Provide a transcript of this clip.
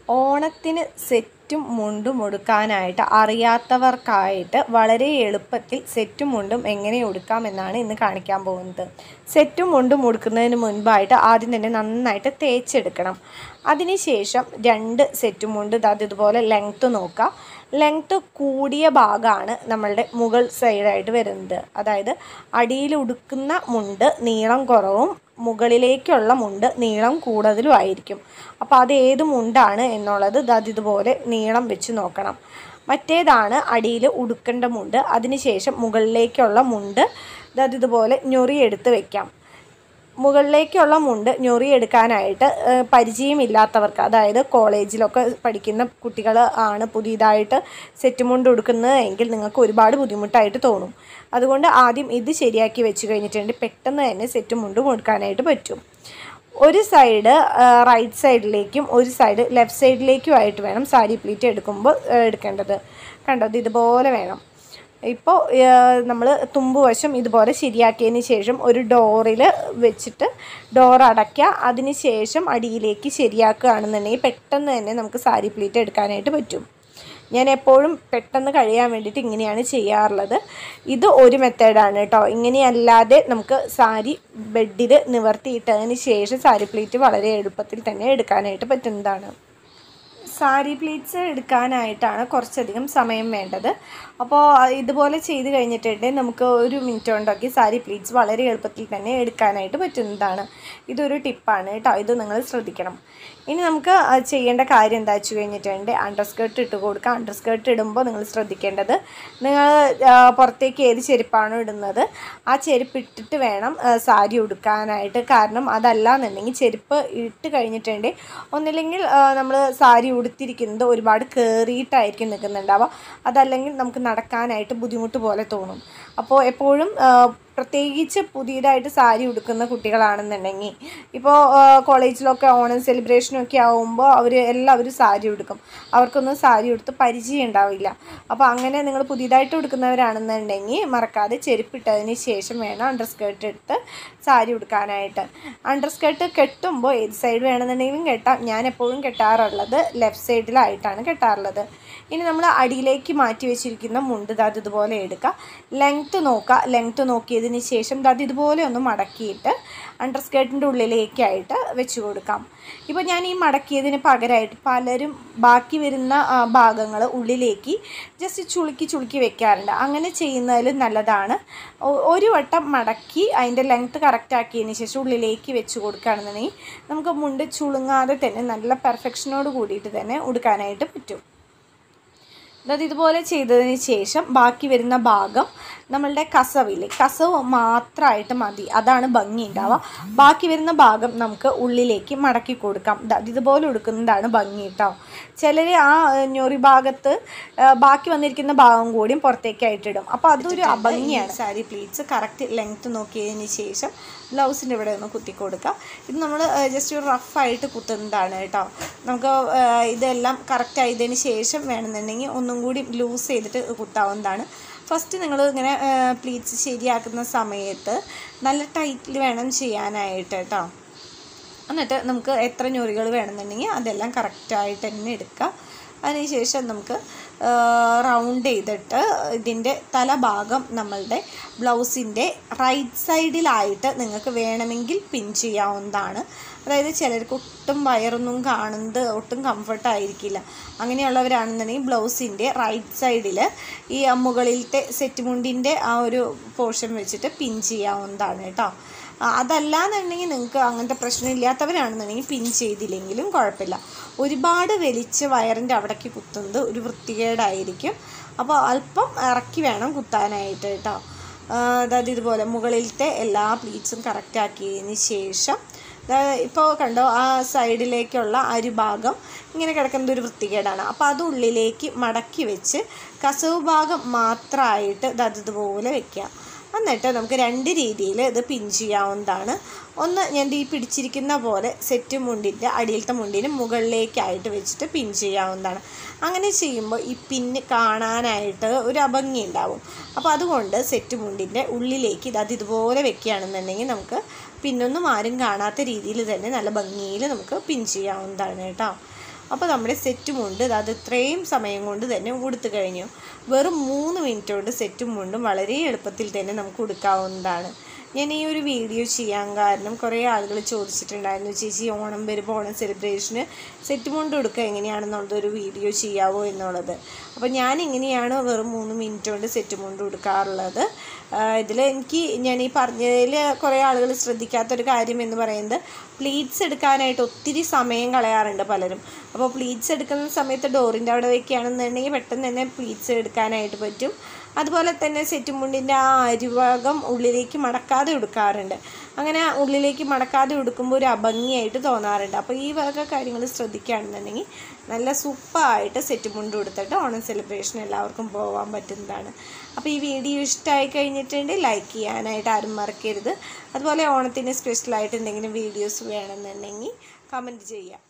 ഓണത്തിന് സെറ്റും മുണ്ടും ഉടുക്കാനായിട്ട് അറിയാത്തവർക്കായിട്ട് വളരെ എളുപ്പത്തിൽ സെറ്റും മുണ്ടും എങ്ങനെ ഉടുക്കാമെന്നാണ് ഇന്ന് കാണിക്കാൻ പോകുന്നത് സെറ്റും മുണ്ടും ഉടുക്കുന്നതിന് മുൻപായിട്ട് ആദ്യം തന്നെ നന്നായിട്ട് തേച്ചെടുക്കണം അതിനുശേഷം രണ്ട് സെറ്റും മുണ്ട് അത് ഇതുപോലെ ലെങ്ത്ത് നോക്കുക ലെങ്ത്ത് കൂടിയ ഭാഗമാണ് നമ്മളുടെ മുകൾ സൈഡായിട്ട് വരുന്നത് അതായത് അടിയിൽ ഉടുക്കുന്ന മുണ്ട് നീളം കുറവും മുകളിലേക്കുള്ള മുണ്ട് നീളം കൂടുതലും ആയിരിക്കും അപ്പോൾ അത് ഏത് മുണ്ടാണ് എന്നുള്ളത് അത് ഇതുപോലെ നീളം വെച്ച് നോക്കണം മറ്റേതാണ് അടിയിൽ ഉടുക്കേണ്ട മുണ്ട് അതിനുശേഷം മുകളിലേക്കുള്ള മുണ്ട് അത് ഇതുപോലെ ഞൊറിയെടുത്ത് വെക്കാം മുകളിലേക്കുള്ള മുണ്ട് ഞൊറിയെടുക്കാനായിട്ട് ഏഹ്, പരിചയമില്ലാത്തവർക്ക് അതായത് കോളേജിലൊക്കെ പഠിക്കുന്ന കുട്ടികൾ ആണ് പുതിയതായിട്ട് സെറ്റ് മുണ്ട് ഉടുക്കുന്നത് എങ്കിൽ നിങ്ങൾക്ക് ഒരുപാട് ബുദ്ധിമുട്ടായിട്ട് തോന്നും അതുകൊണ്ട് ആദ്യം ഇത് ശരിയാക്കി വെച്ച് കഴിഞ്ഞിട്ടുണ്ടെങ്കിൽ പെട്ടെന്ന് തന്നെ സെറ്റ് മുണ്ട് കൊടുക്കാനായിട്ട് പറ്റും ഒരു സൈഡ് റൈറ്റ് സൈഡിലേക്കും ഒരു സൈഡ് ലെഫ്റ്റ് സൈഡിലേക്കുമായിട്ട് വേണം സാരി പ്ലീറ്റ് എടുക്കുമ്പോൾ ഏഹ്, എടുക്കേണ്ടത് കണ്ടത് ഇതുപോലെ വേണം ഇപ്പോൾ നമ്മൾ തുമ്പുവശം ഇതുപോലെ ശരിയാക്കിയതിന് ശേഷം ഒരു ഡോറിൽ വെച്ചിട്ട് ഡോർ അടയ്ക്കുക അതിന് ശേഷം അടിയിലേക്ക് ശരിയാക്കുകയാണെന്നുണ്ടെങ്കിൽ പെട്ടെന്ന് തന്നെ നമുക്ക് സാരി പ്ലീറ്റ് എടുക്കാനായിട്ട് പറ്റും ഞാൻ എപ്പോഴും പെട്ടെന്ന് കഴിയാൻ വേണ്ടിയിട്ട് ഇങ്ങനെയാണ് ചെയ്യാറുള്ളത് ഇത് ഒരു മെത്തേഡാണ് കേട്ടോ ഇങ്ങനെയല്ലാതെ നമുക്ക് സാരി ബെഡിൽ നിവർത്തിയിട്ടതിന് ശേഷം സാരി പ്ലീറ്റ് വളരെ എളുപ്പത്തിൽ തന്നെ എടുക്കാനായിട്ട് പറ്റുന്നതാണ് സാരി പ്ലീറ്റ്സ് എടുക്കാനായിട്ടാണ് കുറച്ചധികം സമയം വേണ്ടത് അപ്പോൾ ഇതുപോലെ ചെയ്ത് കഴിഞ്ഞിട്ടുണ്ടെങ്കിൽ നമുക്ക് ഒരു മിനിറ്റ് കൊണ്ടൊക്കെ സാരി പ്ലീറ്റ്സ് വളരെ എളുപ്പത്തിൽ തന്നെ എടുക്കാനായിട്ട് പറ്റുന്നതാണ് ഇതൊരു ടിപ്പാണ് കേട്ടോ ഇത് നിങ്ങൾ ശ്രദ്ധിക്കണം ഇനി നമുക്ക് ആ, ചെയ്യേണ്ട കാര്യം എന്താ വെച്ച് കഴിഞ്ഞിട്ടുണ്ടെങ്കിൽ അണ്ടർ സ്കേർട്ട് ഇട്ട് കൊടുക്കുക അണ്ടർ സ്കേർട്ട് ഇടുമ്പോൾ നിങ്ങൾ ശ്രദ്ധിക്കേണ്ടത് നിങ്ങൾ ആ, പുറത്തേക്ക് ഏത് ചെരുപ്പാണോ ഇടുന്നത് ആ ചെരുപ്പ് ഇട്ടിട്ട് വേണം ആ, സാരി ഉടുക്കാനായിട്ട് കാരണം അതല്ല എന്നുണ്ടെങ്കിൽ ചെരുപ്പ് ഇട്ട് കഴിഞ്ഞിട്ടുണ്ടെങ്കിൽ ഒന്നില്ലെങ്കിൽ നമ്മൾ സാരി ഉടുത്തിരിക്കുന്നത് ഒരുപാട് കയറിയിട്ടായിരിക്കും നിൽക്കുന്നുണ്ടാവുക അതല്ലെങ്കിൽ നമുക്ക് നടക്കാനായിട്ട് ബുദ്ധിമുട്ട് പോലെ തോന്നും അപ്പോൾ എപ്പോഴും ആ, പ്രത്യേകിച്ച് പുതിയതായിട്ട് സാരി ഉടുക്കുന്ന കുട്ടികളാണെന്നുണ്ടെങ്കിൽ ഇപ്പോൾ കോളേജിലൊക്കെ ഓണം സെലിബ്രേഷനൊക്കെ ആകുമ്പോൾ അവർ എല്ലാവരും സാരി ഉടുക്കും അവർക്കൊന്നും സാരി ഉടുത്ത് പരിചയം ഉണ്ടാവില്ല അപ്പോൾ അങ്ങനെ നിങ്ങൾ പുതിയതായിട്ട് ഉടുക്കുന്നവരാണെന്നുണ്ടെങ്കിൽ മറക്കാതെ ചെരുപ്പിട്ടതിന് ശേഷം വേണം അണ്ടർ സ്കേർട്ട് എടുത്ത് സാരി ഉടുക്കാനായിട്ട് അണ്ടർ സ്കേർട്ട് കെട്ടുമ്പോൾ ഏത് സൈഡ് വേണമെന്നുണ്ടെങ്കിലും കെട്ടാം ഞാൻ എപ്പോഴും കെട്ടാറുള്ളത് ലെഫ്റ്റ് സൈഡിലായിട്ടാണ് കെട്ടാറുള്ളത് ഇനി നമ്മൾ അടിയിലേക്ക് മാറ്റി വെച്ചിരിക്കുന്ന മുണ്ട് ദാത് ഇതുപോലെ എടുക്കുക ലെങ്ത്ത് നോക്കുക ലെങ്ത്ത് നോക്കിയതിന് ശേഷം ദാത് ഇതുപോലെ ഒന്ന് മടക്കിയിട്ട് അണ്ടർ സ്കേർട്ടിൻ്റെ ഉള്ളിലേക്കായിട്ട് വെച്ച് കൊടുക്കാം ഇപ്പോൾ ഞാൻ ഈ മടക്കിയതിന് പകരമായിട്ട് പലരും ബാക്കി വരുന്ന ഭാഗങ്ങൾ ഉള്ളിലേക്ക് ജസ്റ്റ് ചുളുക്കി ചുളുക്കി വെക്കാറുണ്ട് അങ്ങനെ ചെയ്യുന്നതിൽ നല്ലതാണ് ഒ- ഒരു വട്ടം മടക്കി അതിൻ്റെ ലെങ്ത്ത് കറക്റ്റ് ആക്കിയതിന് ശേഷം ഉള്ളിലേക്ക് വെച്ച് കൊടുക്കുകയാണെന്നുണ്ടെങ്കിൽ നമുക്ക് മുണ്ട് ചുളുങ്ങാതെ തന്നെ നല്ല പെർഫെക്ഷനോട് കൂടിയിട്ട് തന്നെ ഉടുക്കാനായിട്ട് പറ്റും അതായത് ഇതുപോലെ ചെയ്തതിന് ശേഷം ബാക്കി വരുന്ന ഭാഗം നമ്മളുടെ കസവില്ലേ കസവ് മാത്രമായിട്ട് മതി അതാണ് ഭംഗി ഉണ്ടാവുക ബാക്കി വരുന്ന ഭാഗം നമുക്ക് ഉള്ളിലേക്ക് മടക്കി കൊടുക്കാം ദാ ഇതുപോലെ എടുക്കുന്നതാണ് ഭംഗി കേട്ടോ ചിലർ ആ ഏഹ്, ഞൊറി ഭാഗത്ത് ഏഹ്, ബാക്കി വന്നിരിക്കുന്ന ഭാഗം കൂടിയും പുറത്തേക്കായിട്ട് ഇടും അപ്പോൾ അതൊരു അഭംഗിയാണ് സാരി പ്ലീറ്റ്സ് കറക്റ്റ് ലെങ്ത്ത് നോക്കിയതിന് ശേഷം ബ്ലൗസിൻ്റെ ഇവിടെ ഒന്ന് കുത്തി കൊടുക്കുക ഇത് നമ്മൾ ജസ്റ്റ് ഒരു റഫായിട്ട് കുത്തുന്നതാണ് കേട്ടോ നമുക്ക് ഏഹ്, ഇതെല്ലാം കറക്റ്റ് ആയതിന് ശേഷം വേണമെന്നുണ്ടെങ്കിൽ ഒന്നും കൂടി ലൂസ് ചെയ്തിട്ട് കുത്താവുന്നതാണ് ഫസ്റ്റ് നിങ്ങൾ ഇങ്ങനെ പ്ലീറ്റ്സ് ശരിയാക്കുന്ന സമയത്ത് നല്ല ടൈറ്റിൽ വേണം ചെയ്യാനായിട്ട് കേട്ടോ എന്നിട്ട് നമുക്ക് എത്ര ഞൊറികൾ വേണമെന്നുണ്ടെങ്കിൽ അതെല്ലാം കറക്റ്റായിട്ട് തന്നെ എടുക്കുക അതിനുശേഷം നമുക്ക് റൗണ്ട് ചെയ്തിട്ട് ഇതിൻ്റെ തലഭാഗം നമ്മളുടെ ബ്ലൗസിൻ്റെ റൈറ്റ് സൈഡിലായിട്ട് നിങ്ങൾക്ക് വേണമെങ്കിൽ പിൻ ചെയ്യാവുന്നതാണ് അതായത് ചിലർക്ക് ഒട്ടും വയറൊന്നും കാണുന്നത് ഒട്ടും കംഫർട്ട് ആയിരിക്കില്ല അങ്ങനെയുള്ളവരാണെന്നുണ്ടെങ്കിൽ ബ്ലൗസിൻ്റെ റൈറ്റ് സൈഡിൽ ഈ മുകളിലത്തെ സെറ്റ് മുണ്ടിൻ്റെ ആ ഒരു പോർഷൻ വെച്ചിട്ട് പിൻ ചെയ്യാവുന്നതാണ് കേട്ടോ ആ, അതല്ലാന്നുണ്ടെങ്കിൽ നിങ്ങൾക്ക് അങ്ങനത്തെ പ്രശ്നം ഇല്ലാത്തവരാണെന്നുണ്ടെങ്കിൽ പിൻ ചെയ്തില്ലെങ്കിലും കുഴപ്പമില്ല ഒരുപാട് വലിച്ച് വയറിൻ്റെ അവിടേക്ക് കുത്തുന്നത് ഒരു വൃത്തികേടായിരിക്കും അപ്പോൾ അല്പം ഇറക്കി വേണം കുത്താനായിട്ട് കേട്ടോ ആ, അതായത് ഇതുപോലെ മുകളിലത്തെ എല്ലാ പ്ലീറ്റ്സും കറക്റ്റ് ആക്കിയതിന് ശേഷം ഇപ്പോൾ കണ്ടോ ആ സൈഡിലേക്കുള്ള അരുഭാഗം ഇങ്ങനെ കിടക്കുന്നത് ഒരു വൃത്തികേടാണ് അപ്പോൾ അത് ഉള്ളിലേക്ക് മടക്കി വെച്ച് കസവ് ഭാഗം മാത്രമായിട്ട് ഇത് അതുപോലെ വെക്കുക എന്നിട്ട് നമുക്ക് രണ്ട് രീതിയിൽ ഇത് പിൻ ചെയ്യാവുന്നതാണ് ഒന്ന് ഞാൻ ദീ പിടിച്ചിരിക്കുന്ന പോലെ സെറ്റ് മുണ്ടിൻ്റെ അടിയിലത്തെ മുണ്ടിന് മുകളിലേക്കായിട്ട് വെച്ചിട്ട് പിൻ ചെയ്യാവുന്നതാണ് അങ്ങനെ ചെയ്യുമ്പോൾ ഈ പിന്ന് കാണാനായിട്ട് ഒരു അഭംഗി ഉണ്ടാവും അപ്പോൾ അതുകൊണ്ട് സെറ്റ് മുണ്ടിൻ്റെ ഉള്ളിലേക്ക് ഇത് അത് ഇതുപോലെ വെക്കുകയാണെന്നുണ്ടെങ്കിൽ നമുക്ക് പിന്നൊന്നും ആരും കാണാത്ത രീതിയിൽ തന്നെ നല്ല ഭംഗിയിൽ നമുക്ക് പിൻ ചെയ്യാവുന്നതാണ് കേട്ടോ അപ്പോൾ നമ്മുടെ സെറ്റ് മുണ്ട് അത് ഇത്രയും സമയം കൊണ്ട് തന്നെ ഉടുത്തു കഴിഞ്ഞു വെറും മൂന്ന് മിനിറ്റ് കൊണ്ട് സെറ്റും മുണ്ടും വളരെ എളുപ്പത്തിൽ തന്നെ നമുക്ക് ഉടുക്കാവുന്നതാണ് ഞാൻ ഈ ഒരു വീഡിയോ ചെയ്യാൻ കാരണം കുറേ ആളുകൾ ചോദിച്ചിട്ടുണ്ടായിരുന്നു ചേച്ചി ഓണം വരുമ്പോൾ ഓണം സെലിബ്രേഷന് സെറ്റ് മുണ്ട് ഉടുക്കുക എങ്ങനെയാണെന്നുള്ളത് ഒരു വീഡിയോ ചെയ്യാവോ എന്നുള്ളത് അപ്പോൾ ഞാൻ ഇങ്ങനെയാണ് വെറും മൂന്ന് മിനിറ്റ് കൊണ്ട് സെറ്റ് മുണ്ട് ഉടുക്കാറുള്ളത് ഇതിൽ എനിക്ക് ഞാൻ ഈ പറഞ്ഞതിൽ കുറേ ആളുകൾ ശ്രദ്ധിക്കാത്തൊരു കാര്യം എന്ന് പറയുന്നത് പ്ലീറ്റ്സ് എടുക്കാനായിട്ട് ഒത്തിരി സമയം കളയാറുണ്ട് പലരും അപ്പോൾ പ്ലീറ്റ്സ് എടുക്കുന്ന സമയത്ത് ഡോറിൻ്റെ അവിടെ വയ്ക്കുകയാണെന്നുണ്ടെങ്കിൽ പെട്ടെന്ന് തന്നെ പ്ലീറ്റ്സ് എടുക്കാനായിട്ട് പറ്റും അതുപോലെ തന്നെ സെറ്റ് മുണ്ടിൻ്റെ ആ അരിഭാഗം ഉള്ളിലേക്ക് മടക്കാതെ ഉടുക്കാറുണ്ട് അങ്ങനെ ഉള്ളിലേക്ക് മടക്കാതെ ഉടുക്കുമ്പോൾ ഒരു അഭംഗിയായിട്ട് തോന്നാറുണ്ട് അപ്പോൾ ഈ വക കാര്യങ്ങൾ ശ്രദ്ധിക്കുകയാണെന്നുണ്ടെങ്കിൽ നല്ല സൂപ്പറായിട്ട് സെറ്റ് മുണ്ട് കൊടുത്തിട്ട് ഓണം സെലിബ്രേഷൻ എല്ലാവർക്കും പോകാൻ പറ്റുന്നതാണ് അപ്പോൾ ഈ വീഡിയോ ഇഷ്ടമായി കഴിഞ്ഞിട്ടുണ്ട് ലൈക്ക് ചെയ്യാനായിട്ട് ആരും മറക്കരുത് അതുപോലെ ഓണത്തിന് സ്പെഷ്യലായിട്ട് എന്തെങ്കിലും വീഡിയോസ് വേണമെന്നുണ്ടെങ്കിൽ കമൻറ്റ് ചെയ്യുക